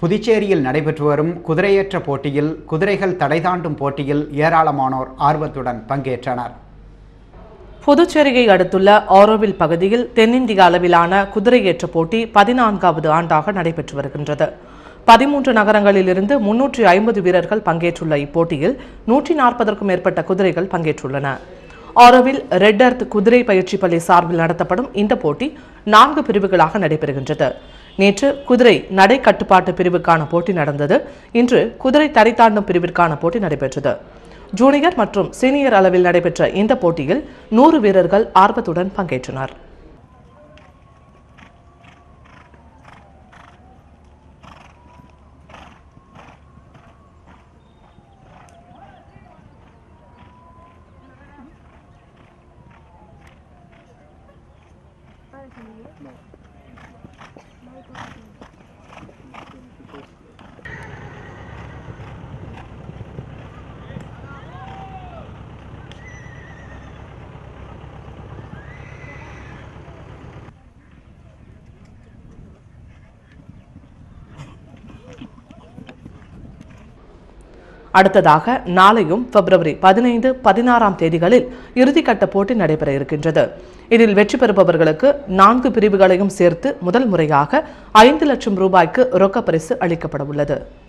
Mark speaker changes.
Speaker 1: புதுச்சேரியில் நடைபெற்று வரும் குதிரையேற்ற போட்டியில் குதிரைகள் தடை தாண்டும் போட்டியில் ஏராளமானோர் ஆர்வத்துடன் பங்கேற்றனர்
Speaker 2: புதுச்சேரியை அடுத்துள்ள ஆரோவில் பகுதியில் தென்னிந்திய அளவிலான குதிரையேற்ற போட்டி பதினான்காவது ஆண்டாக நடைபெற்று வருகின்றது பதிமூன்று நகரங்களிலிருந்து முன்னூற்றி ஐம்பது வீரர்கள் பங்கேற்றுள்ள இப்போட்டியில் நூற்றி நாற்பதற்கும் மேற்பட்ட குதிரைகள் பங்கேற்றுள்ளன ஆரோவில் ரெட் அர்த் குதிரை பயிற்சி பள்ளி சார்பில் நடத்தப்படும் இந்த போட்டி நான்கு பிரிவுகளாக நடைபெறுகின்றது நேற்று குதிரை நடை கட்டுப்பாட்டு பிரிவுக்கான போட்டி நடந்தது இன்று குதிரை தரை தாண்டும் பிரிவிற்கான போட்டி நடைபெற்றது ஜூனியர் மற்றும் சீனியர் அளவில் நடைபெற்ற இந்த போட்டியில் நூறு வீரர்கள் ஆர்வத்துடன் பங்கேற்றனர் அடுத்ததாக நாளையும் பிப்ரவரி பதினைந்து பதினாறாம் தேதிகளில் இறுதிக்கட்ட போட்டி நடைபெற இருக்கின்றது இதில் வெற்றி பெறுபவர்களுக்கு நான்கு பிரிவுகளையும் சேர்த்து முதல் முறையாக ஐந்து லட்சம் ரூபாய்க்கு ரொக்க பரிசு அளிக்கப்பட உள்ளது